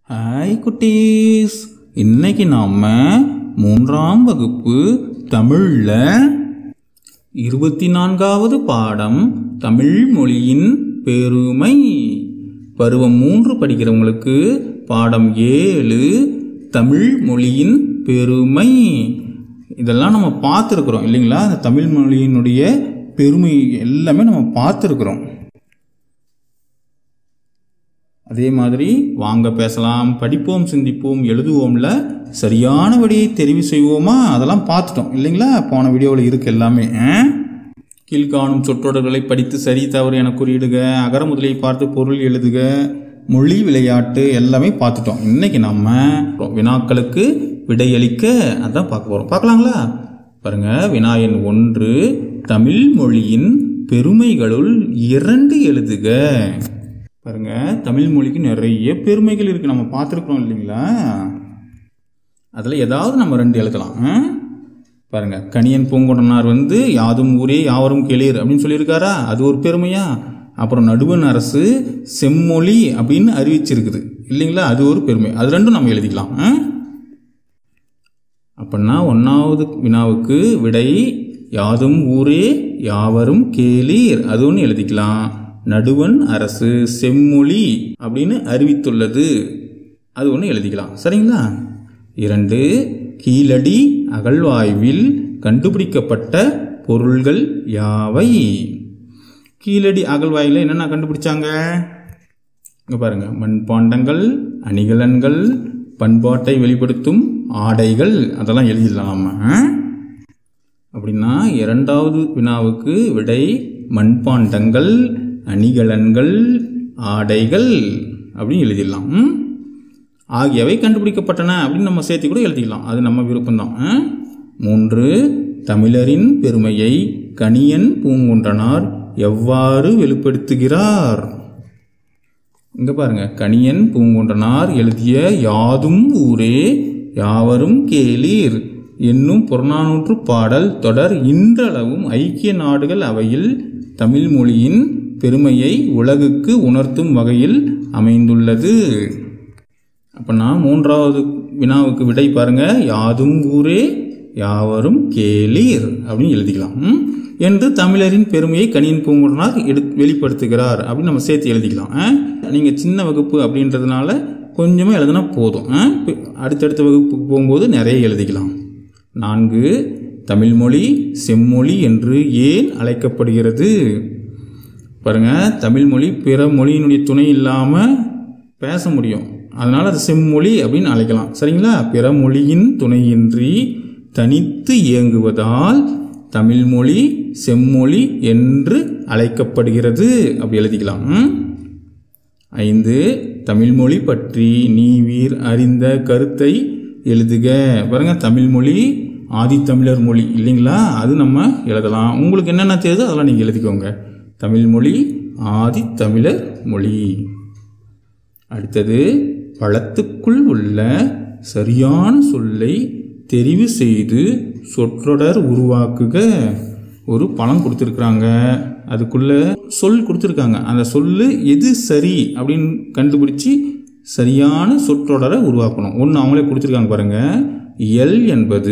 Hi குட்டீஸ் இன்னைக்கு நாம மூன்றாம் வகுப்பு தமிழ்ல இருபத்தி நான்காவது பாடம் தமிழ் மொழியின் பெருமை பருவம் மூன்று படிக்கிறவங்களுக்கு பாடம் ஏழு தமிழ் மொழியின் பெருமை இதெல்லாம் நம்ம பார்த்துருக்குறோம் இல்லைங்களா அந்த தமிழ் மொழியினுடைய பெருமை எல்லாமே நம்ம பார்த்துருக்குறோம் அதே மாதிரி வாங்க பேசலாம் படிப்போம் சிந்திப்போம் எழுதுவோம்ல சரியான வழியை தெரிவு செய்வோமா அதெல்லாம் பார்த்துட்டோம் இல்லைங்களா போன வீடியோவில் இருக்கு எல்லாமே ஆ? கீழ்காணும் சொற்றொடர்களை படித்து சரி தவறு என குறியிடுக அகர முதலை பார்த்து பொருள் எழுதுக மொழி விளையாட்டு எல்லாமே பார்த்துட்டோம் இன்னைக்கு நம்ம வினாக்களுக்கு விடையளிக்க அதான் பார்க்க போகிறோம் பார்க்கலாங்களா பாருங்க வினாயன் ஒன்று தமிழ் மொழியின் பெருமைகளுள் இரண்டு எழுதுக பாருங்க தமிழ் மொழிக்கு நிறைய பெருமைகள் இருக்கு நம்ம பார்த்துருக்குறோம் இல்லைங்களா அதில் ஏதாவது நம்ம ரெண்டு எழுதலாம் ஆ? பாருங்க கணியன் பூங்கொடனார் வந்து யாதும் ஊரே யாவரும் கேளீர் அப்படின்னு சொல்லியிருக்காரா அது ஒரு பெருமையா அப்புறம் நடுவன் அரசு செம்மொழி அப்படின்னு அறிவிச்சிருக்குது இல்லைங்களா அது ஒரு பெருமை அது ரெண்டும் நம்ம எழுதிக்கலாம் ஆ? அப்படின்னா ஒன்றாவது வினாவுக்கு விடை யாதும் ஊரே யாவரும் கேளீர் அது ஒன்று எழுதிக்கலாம் நடுவன் அரசு செம்மொழி அப்படின்னு அறிவித்துள்ளது அது ஒன்று எழுதிக்கலாம் சரிங்களா இரண்டு கீழடி அகழ்வாய்வில் கண்டுபிடிக்கப்பட்ட பொருள்கள் யாவை கீழடி அகழ்வாயில் என்னென்ன கண்டுபிடிச்சாங்க இங்கே பாருங்க மண்பாண்டங்கள் அணிகலன்கள் பண்பாட்டை வெளிப்படுத்தும் ஆடைகள் அதெல்லாம் எழுதிடலாம் நம்ம ஆ? அப்படின்னா இரண்டாவது வினாவுக்கு விடை மண்பாண்டங்கள் அணிகலன்கள் ஆடைகள் அப்படின்னு எழுதிடலாம் ம்? ஆகியவை கண்டுபிடிக்கப்பட்டன அப்படின்னு நம்ம சேர்த்து கூட எழுதிக்கலாம் அது நம்ம விருப்பம்தான் ஆ? மூன்று தமிழரின் பெருமையை கணியன் பூங்குன்றனார் எவ்வாறு வெளிப்படுத்துகிறார் இங்க பாருங்க கணியன் பூங்குன்றனார் எழுதிய யாதும் ஊரே யாவரும் கேளீர் என்னும் புறநானூற்று பாடல் தொடர் இன்றளவும் ஐக்கிய நாடுகள் அவையில் தமிழ் மொழியின் பெருமையை உலகுக்கு உணர்த்தும் வகையில் அமைந்துள்ளது அப்பனா மூன்றாவது வினாவுக்கு விடை பாருங்க யாதும் ஊரே யாவரும் கேளீர் அப்படின்னு எழுதிக்கலாம் ம்? என்று தமிழரின் பெருமையை கணியன் பூங்குன்றனார் எடு வெளிப்படுத்துகிறார் அப்படின்னு நம்ம சேர்த்து எழுதிக்கலாம் ஆ? நீங்க சின்ன வகுப்பு அப்படின்றதுனால கொஞ்சமாக எழுதினா போதும் ஆ? இப்ப அடுத்தடுத்த வகுப்புக்கு போகும்போது நிறைய எழுதிக்கலாம் நான்கு தமிழ்மொழி செம்மொழி என்று ஏன் அழைக்கப்படுகிறது பாருங்க தமிழ்மொழி பிற மொழியினுடைய துணை இல்லாமல் பேச முடியும் அதனால் அது செம்மொழி அப்படின்னு அழைக்கலாம் சரிங்களா பிற மொழியின் துணையின்றி தனித்து இயங்குவதால் தமிழ்மொழி செம்மொழி என்று அழைக்கப்படுகிறது அப்படி எழுதிக்கலாம் ம்? ஐந்து தமிழ்மொழி பற்றி நீவீர் அறிந்த கருத்தை எழுதுக பாருங்க தமிழ்மொழி ஆதித்தமிழர் மொழி இல்லைங்களா அது நம்ம எழுதலாம் உங்களுக்கு என்னென்ன தெரியுதோ அதெல்லாம் நீங்கள் எழுதிக்கோங்க தமிழ்மொழி ஆதித்தமிழர் மொழி அடுத்தது பழத்துக்குள் உள்ள சரியான சொல்லை தெரிவு செய்து சொற்றொடர் உருவாக்குக ஒரு பழம் கொடுத்துருக்குறாங்க அதுக்குள்ள சொல் கொடுத்துருக்காங்க அந்த சொல்லு எது சரி அப்படின்னு கண்டுபிடிச்சி சரியான சொற்றொடரை உருவாக்கணும் ஒன்று அவங்களே கொடுத்துருக்காங்க பாருங்க எல் என்பது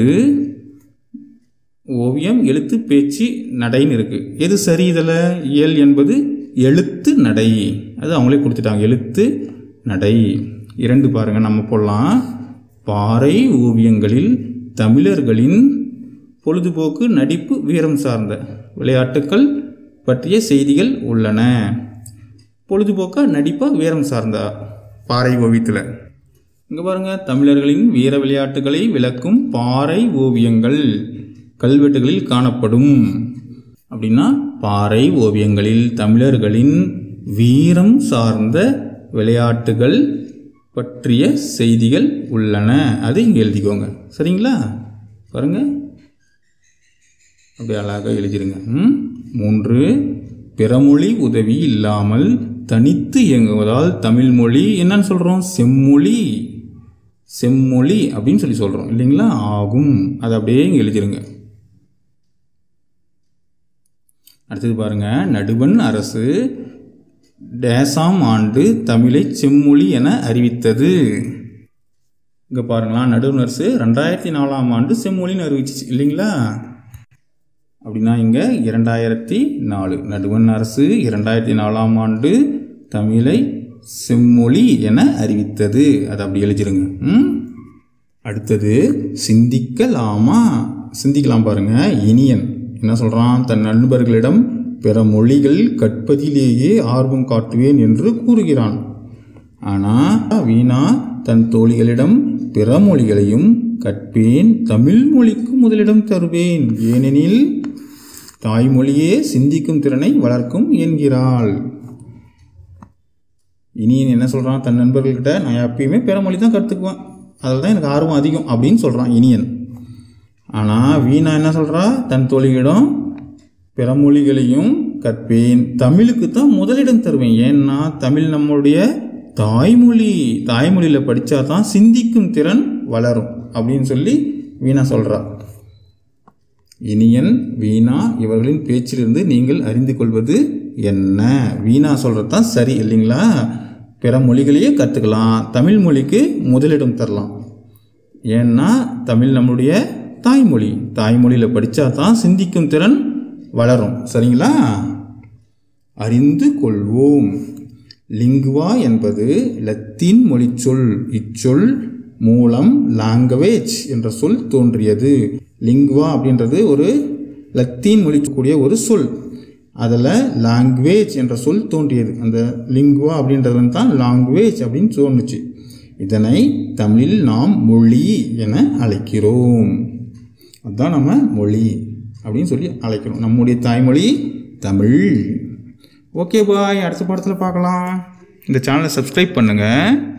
ஓவியம் எழுத்து பேச்சு நடைன்னு இருக்கு எது சரி இதில் இயல் என்பது எழுத்து நடை அது அவங்களே கொடுத்துட்டாங்க எழுத்து நடை இரண்டு பாருங்க நம்ம போடலாம் பாறை ஓவியங்களில் தமிழர்களின் பொழுதுபோக்கு நடிப்பு வீரம் சார்ந்த விளையாட்டுக்கள் பற்றிய செய்திகள் உள்ளன பொழுதுபோக்கா நடிப்பா வீரம் சார்ந்த பாறை ஓவியத்தில் இங்கே பாருங்க தமிழர்களின் வீர விளையாட்டுகளை விளக்கும் பாறை ஓவியங்கள் கல்வெட்டுகளில் காணப்படும் அப்படின்னா பாறை ஓவியங்களில் தமிழர்களின் வீரம் சார்ந்த விளையாட்டுகள் பற்றிய செய்திகள் உள்ளன அது இங்கே எழுதிக்கோங்க சரிங்களா பாருங்க அப்படி அழகாக எழுதிருங்க ம்? மூன்று பிறமொழி உதவி இல்லாமல் தனித்து இயங்குவதால் தமிழ் மொழி என்னன்னு சொல்கிறோம் செம்மொழி செம்மொழி அப்படின்னு சொல்லி சொல்கிறோம் இல்லைங்களா ஆகும் அதை அப்படியே இங்கே எழுதிருங்க அடுத்தது பாருங்க நடுவன் அரசு டேசாம் ஆண்டு தமிழை செம்மொழி என அறிவித்தது இங்கே பாருங்களா நடுவு நர்ஸு ரெண்டாயிரத்தி நாலாம் ஆண்டு செம்மொழின்னு அறிவிச்சிச்சு இல்லைங்களா அப்படின்னா இங்கே இரண்டாயிரத்தி நாலு நடுவண் அரசு இரண்டாயிரத்தி நாலாம் ஆண்டு தமிழை செம்மொழி என அறிவித்தது அதை அப்படி எழுதிருங்க ம் அடுத்தது சிந்திக்கலாமா சிந்திக்கலாம் பாருங்க இனியன் என்ன சொல்றான் தன் நண்பர்களிடம் பிற மொழிகள் கற்பதிலேயே ஆர்வம் காட்டுவேன் என்று கூறுகிறான் ஆனா வீணா தன் தோழிகளிடம் பிற மொழிகளையும் கற்பேன் தமிழ் மொழிக்கு முதலிடம் தருவேன் ஏனெனில் தாய்மொழியே சிந்திக்கும் திறனை வளர்க்கும் என்கிறாள் இனியன் என்ன சொல்கிறான் தன் நண்பர்கள்கிட்ட நான் எப்பயுமே பிற மொழி தான் கற்றுக்குவேன் அதில் தான் எனக்கு ஆர்வம் அதிகம் அப்படின்னு சொல்கிறான் இனியன் ஆனால் வீணா என்ன சொல்கிறா தன் தோழியிடம் பிற மொழிகளையும் கற்பேன் தமிழுக்கு தான் முதலிடம் தருவேன் ஏன்னா தமிழ் நம்மளுடைய தாய்மொழி தாய்மொழியில் படித்தா தான் சிந்திக்கும் திறன் வளரும் அப்படின்னு சொல்லி வீணா சொல்கிறா இனியன் வீணா இவர்களின் பேச்சிலிருந்து நீங்கள் அறிந்து கொள்வது என்ன வீணா சொல்கிறது தான் சரி இல்லைங்களா பிற மொழிகளையே கற்றுக்கலாம் தமிழ் மொழிக்கு முதலிடம் தரலாம் ஏன்னா தமிழ் நம்மளுடைய தாய்மொழி தாய்மொழியில் படித்தா தான் சிந்திக்கும் திறன் வளரும் சரிங்களா அறிந்து கொள்வோம் லிங்குவா என்பது லத்தீன் மொழிச்சொல் இச்சொல் மூலம் லாங்குவேஜ் என்ற சொல் தோன்றியது லிங்குவா அப்படின்றது ஒரு லத்தீன் மொழிக்கூடிய ஒரு சொல் அதில் லாங்குவேஜ் என்ற சொல் தோன்றியது அந்த லிங்குவா அப்படின்றது தான் லாங்குவேஜ் அப்படின்னு தோணுச்சு இதனை தமிழில் நாம் மொழி என அழைக்கிறோம் அதுதான் நம்ம மொழி அப்படின்னு சொல்லி அழைக்கிறோம் நம்முடைய தாய்மொழி தமிழ் ஓகே பாய் அடுத்த படத்தில் பார்க்கலாம் இந்த சேனலை சப்ஸ்கிரைப் பண்ணுங்கள்